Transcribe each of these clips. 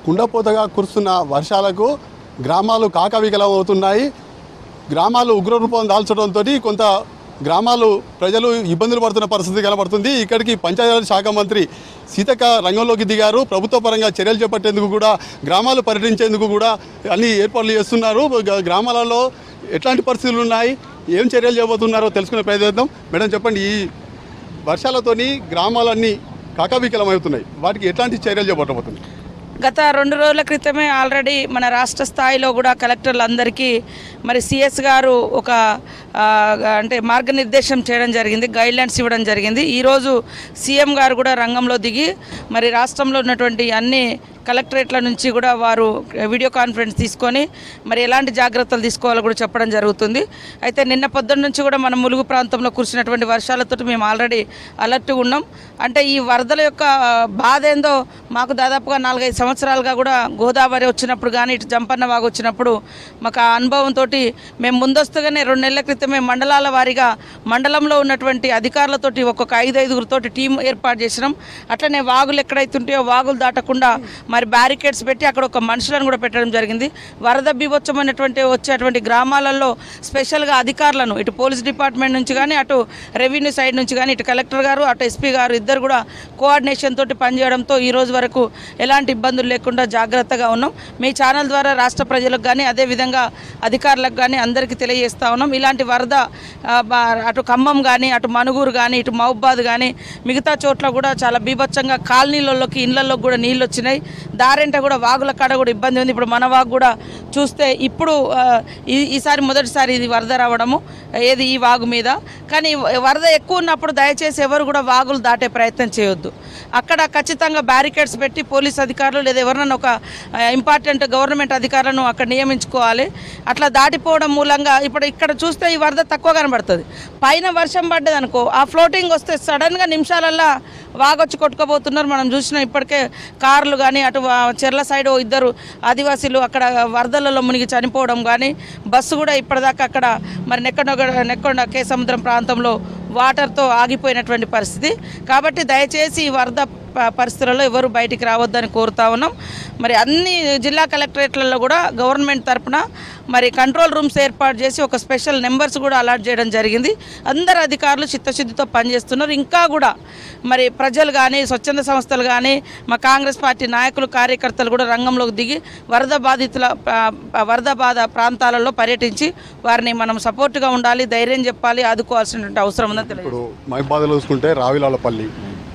కుండపోతగా కురుస్తున్న వర్షాలకు గ్రామాలు కాకవికలం అవుతున్నాయి గ్రామాలు ఉగ్రరూపం దాల్చడంతో కొంత గ్రామాలు ప్రజలు ఇబ్బందులు పడుతున్న పరిస్థితి కనబడుతుంది ఇక్కడికి పంచాయతీరాజ్ శాఖ మంత్రి సీతక్క రంగంలోకి దిగారు ప్రభుత్వ పరంగా చర్యలు చేపట్టేందుకు కూడా గ్రామాలు పర్యటించేందుకు కూడా అన్ని ఏర్పాట్లు చేస్తున్నారు గ- గ్రామాలలో ఎట్లాంటి పరిస్థితులు ఉన్నాయి ఏం చర్యలు చేయబోతున్నారో తెలుసుకునే ప్రయత్నిద్దాం మేడం చెప్పండి ఈ వర్షాలతోని గ్రామాలన్నీ కాకవికలం అవుతున్నాయి వాటికి ఎట్లాంటి చర్యలు చేపట్టబోతున్నాయి గత రెండు రోజుల క్రితమే ఆల్రెడీ మన రాష్ట్ర స్థాయిలో కూడా కలెక్టర్లందరికీ మరి సిఎస్ గారు ఒక ఆ, అంటే మార్గనిర్దేశం చేయడం జరిగింది గైడ్లైన్స్ ఇవ్వడం జరిగింది ఈరోజు సీఎం గారు కూడా రంగంలో దిగి మరి రాష్ట్రంలో ఉన్నటువంటి అన్ని కలెక్టరేట్ల నుంచి కూడా వారు వీడియో కాన్ఫరెన్స్ తీసుకొని మరి ఎలాంటి జాగ్రత్తలు తీసుకోవాలో కూడా చెప్పడం జరుగుతుంది అయితే నిన్న పొద్దున్న నుంచి కూడా మన ములుగు ప్రాంతంలో కురిసినటువంటి వర్షాలతో మేము ఆల్రెడీ అలర్ట్గా ఉన్నాం అంటే ఈ వరదల యొక్క బాధ ఏందో మాకు దాదాపుగా నాలుగైదు సంవత్సరాలుగా కూడా గోదావరి వచ్చినప్పుడు కానీ ఇటు జంపన్న వాగు వచ్చినప్పుడు మాకు ఆ అనుభవంతో మేము ముందస్తుగానే రెండు నెలల క్రితమే మండలాల వారీగా మండలంలో ఉన్నటువంటి అధికారులతోటి ఒక్కొక్క ఐదు ఐదుగురితోటి టీం ఏర్పాటు చేసినాం అట్లనే వాగులు ఎక్కడైతే ఉంటాయో వాగులు దాటకుండా మరి బ్యారికేడ్స్ పెట్టి అక్కడ ఒక మనుషులను కూడా పెట్టడం జరిగింది వరద బీభత్సమైనటువంటి వచ్చేటువంటి గ్రామాలలో స్పెషల్గా అధికారులను ఇటు పోలీస్ డిపార్ట్మెంట్ నుంచి కానీ అటు రెవెన్యూ సైడ్ నుంచి కానీ ఇటు కలెక్టర్ గారు అటు ఎస్పీ గారు ఇద్దరు కూడా కోఆర్డినేషన్ తోటి పనిచేయడంతో ఈ రోజు వరకు ఎలాంటి ఇబ్బందులు లేకుండా జాగ్రత్తగా ఉన్నాం మీ ఛానల్ ద్వారా రాష్ట్ర ప్రజలకు కానీ అదేవిధంగా అధికారులకు కానీ అందరికీ తెలియజేస్తా ఉన్నాం ఇలాంటి వరద ఆ, బా- అటు ఖమ్మం కానీ అటు మనుగూరు కానీ ఇటు మహబాద్ కానీ మిగతా చోట్ల కూడా చాలా బీభత్సంగా కాలనీలలోకి ఇళ్లలోకి కూడా నీళ్ళు వచ్చినాయి దారింట కూడా వాగుల కాడ కూడా ఇబ్బంది ఉంది ఇప్పుడు మన వాగు కూడా చూస్తే ఇప్పుడు ఆ, ఈ ఈసారి మొదటిసారి ఇది వరద రావడము ఏది ఈ వాగు మీద కానీ వరద ఎక్కువ ఉన్నప్పుడు దయచేసి ఎవరు కూడా వాగులు దాటే ప్రయత్నం చేయొద్దు అక్కడ ఖచ్చితంగా బ్యారికేడ్స్ పెట్టి పోలీస్ అధికారులు లేదా ఎవరినైనా ఒక ఇంపార్టెంట్ గవర్నమెంట్ అధికారులను అక్కడ నియమించుకోవాలి అట్లా దాటిపోవడం మూలంగా ఇప్పుడు ఇక్కడ చూస్తే ఈ వరద తక్కువ కనబడుతుంది పైన వర్షం పడ్డది అనుకో ఆ ఫ్లోటింగ్ వస్తే సడన్గా నిమిషాలల్లా వాగొచ్చి కొట్టుకుపోతున్నారు మనం చూసిన ఇప్పటికే కార్లు కానీ అటు ఆ చెర్ల సైడ్ ఓ ఇద్దరు ఆదివాసీలు అక్కడ వరదలలో మునిగి చనిపోవడం కానీ బస్సు కూడా ఇప్పటిదాకా అక్కడ మరి నెక్కొండ నెక్కొండ కే సముద్రం ప్రాంతంలో వాటర్తో ఆగిపోయినటువంటి పరిస్థితి కాబట్టి దయచేసి ఈ వరద ప- పరిస్థితులలో ఎవరు బయటికి రావద్దని కోరుతా ఉన్నాం మరి అన్ని జిల్లా కలెక్టరేట్లలో కూడా గవర్నమెంట్ తరపున మరి కంట్రోల్ రూమ్స్ ఏర్పాటు చేసి ఒక స్పెషల్ నెంబర్స్ కూడా అలాట్ చేయడం జరిగింది అందరు అధికారులు చిత్తశుద్ధితో పనిచేస్తున్నారు ఇంకా కూడా మరి ప్రజలు కానీ స్వచ్ఛంద సంస్థలు కానీ మా కాంగ్రెస్ పార్టీ నాయకులు కార్యకర్తలు కూడా రంగంలోకి దిగి వరద బాధితుల ప- వరద బాధ ప్రాంతాలలో పర్యటించి వారిని మనం సపోర్ట్గా ఉండాలి ధైర్యం చెప్పాలి ఆదుకోవాల్సినటువంటి అవసరం ఉందని తెలియదు ఇప్పుడు మహిబాద్లో చూసుకుంటే రావిలాలపల్లి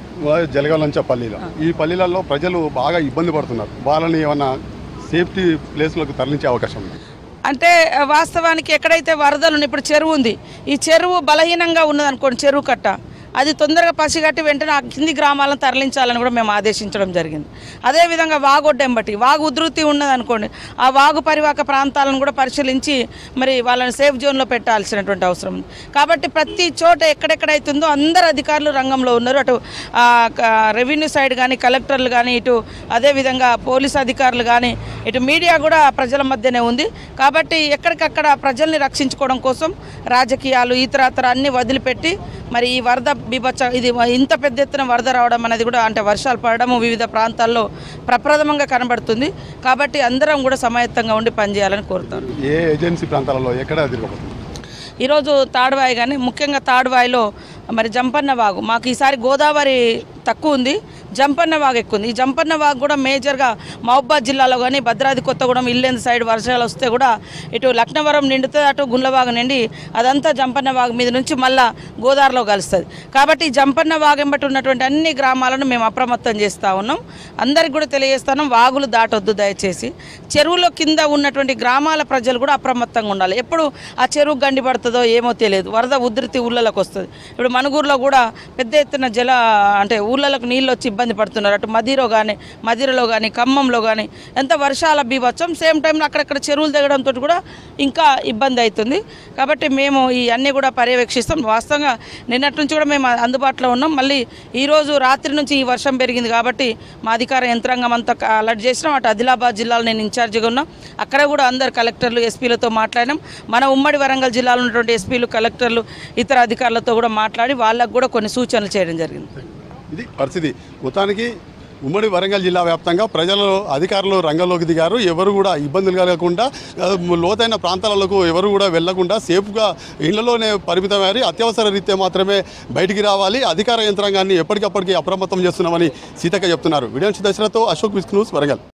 జలగాలంచ పల్లీలో ఈ పల్లీలలో ప్రజలు బాగా ఇబ్బంది పడుతున్నారు వాళ్ళని ఏమన్నా సేఫ్టీ ప్లేస్లకు తరలించే అవకాశం ఉంది అంటే ఆ, వాస్తవానికి ఎక్కడైతే వరదలు ఉన్నాయి, ఇప్పుడు చెరువు ఉంది ఈ చెరువు బలహీనంగా ఉన్నది అనుకోండి చెరువు కట్ట అది తొందరగా పసిగట్టి వెంటనే ఆ కింది గ్రామాలను తరలించాలని కూడా మేము ఆదేశించడం జరిగింది అదేవిధంగా వాగొడ్డెంబటి వాగు ఉధృతి ఉన్నది అనుకోండి ఆ వాగు పరివాహక ప్రాంతాలను కూడా పరిశీలించి మరి వాళ్ళని సేఫ్ జోన్లో పెట్టాల్సినటువంటి అవసరం ఉంది కాబట్టి ప్రతి చోట ఎక్కడెక్కడైతుందో అందరు అధికారులు రంగంలో ఉన్నారు అటు ఆ, క- రెవెన్యూ సైడ్ కానీ కలెక్టర్లు కానీ ఇటు అదేవిధంగా పోలీస్ అధికారులు కానీ ఇటు మీడియా కూడా ప్రజల మధ్యనే ఉంది కాబట్టి ఎక్కడికక్కడ ప్రజల్ని రక్షించుకోవడం కోసం రాజకీయాలు ఇతరత్ర అన్ని వదిలిపెట్టి మరి ఈ వరద బీభత్స ఇది ఇంత పెద్ద ఎత్తున వరద రావడం అనేది కూడా అంటే వర్షాలు పడడము వివిధ ప్రాంతాల్లో ప్రప్రథమంగా కనబడుతుంది కాబట్టి అందరం కూడా సమాయత్తంగా ఉండి పనిచేయాలని కోరుతాను ఏ ఏజెన్సీ ప్రాంతాలలో ఎక్కడ తిరగబోతుంది ఈరోజు తాడువాయి కానీ ముఖ్యంగా తాడువాయిలో మరి జంపన్న వాగు మాకు ఈసారి గోదావరి తక్కువ ఉంది జంపన్న వాగు ఎక్కువ ఉంది ఈ జంపన్న వాగు కూడా మేజర్గా మహబాద్ జిల్లాలో కానీ భద్రాద్రి కొత్తగూడెం ఇల్లేందు సైడ్ వర్షాలు వస్తే కూడా ఇటు లక్నవరం నిండుతుంది అటు గుండ్లవాగు నిండి అదంతా జంపన్న వాగు మీద నుంచి మళ్ళా గోదావరిలో కలుస్తుంది కాబట్టి ఈ జంపన్న వాగు ఎంబటి ఉన్నటువంటి అన్ని గ్రామాలను మేము అప్రమత్తం చేస్తూ ఉన్నాం అందరికి కూడా తెలియజేస్తున్నాం వాగులు దాటొద్దు దయచేసి చెరువులో కింద ఉన్నటువంటి గ్రామాల ప్రజలు కూడా అప్రమత్తంగా ఉండాలి ఎప్పుడు ఆ చెరువు గండి పడుతుందో ఏమో తెలియదు వరద ఉధృతి ఊళ్ళలోకి వస్తుంది ఇప్పుడు మనుగూరులో కూడా పెద్ద ఎత్తున జల అంటే ఊళ్ళలోకి నీళ్ళు వచ్చి ఇబ్బంది పడుతున్నారు అటు మదిరో కానీ మదిరలో కానీ ఖమ్మంలో కానీ ఎంత వర్షాల బీభత్సం సేమ్ టైంలో అక్కడక్కడ చెరువులు దిగడంతో కూడా ఇంకా ఇబ్బంది అవుతుంది కాబట్టి మేము ఈ అన్నీ కూడా పర్యవేక్షిస్తాం వాస్తవంగా నిన్నటి నుంచి కూడా మేము అందుబాటులో ఉన్నాం మళ్ళీ ఈరోజు రాత్రి నుంచి ఈ వర్షం పెరిగింది కాబట్టి మా అధికార యంత్రాంగం అంతా క- అలర్ట్ చేసినాం అటు ఆదిలాబాద్ జిల్లాలో నేను ఇన్ఛార్జిగా ఉన్నా అక్కడ కూడా అందరు కలెక్టర్లు ఎస్పీలతో మాట్లాడినాం మన ఉమ్మడి వరంగల్ జిల్లాలో ఉన్నటువంటి ఎస్పీలు కలెక్టర్లు ఇతర అధికారులతో కూడా మాట్లాడి వాళ్ళకు కూడా కొన్ని సూచనలు చేయడం జరిగింది ఇది పరిస్థితి మొత్తానికి ఉమ్మడి వరంగల్ జిల్లా వ్యాప్తంగా ప్రజలు అధికారులు రంగంలోకి దిగారు ఎవరు కూడా ఇబ్బందులు కలగకుండా ఆ, లోతైన ప్రాంతాలకు ఎవరు కూడా వెళ్లకుండా సేఫ్గా ఇళ్లలోనే పరిమితమయ్యారు అత్యవసర రీత్యా మాత్రమే బయటికి రావాలి అధికార యంత్రాంగాన్ని ఎప్పటికప్పటికి అప్రమత్తం చేస్తున్నామని సీతక్క చెప్తున్నారు వీడియో దశలతో అశోక్ విష్ణుస్ వరంగల్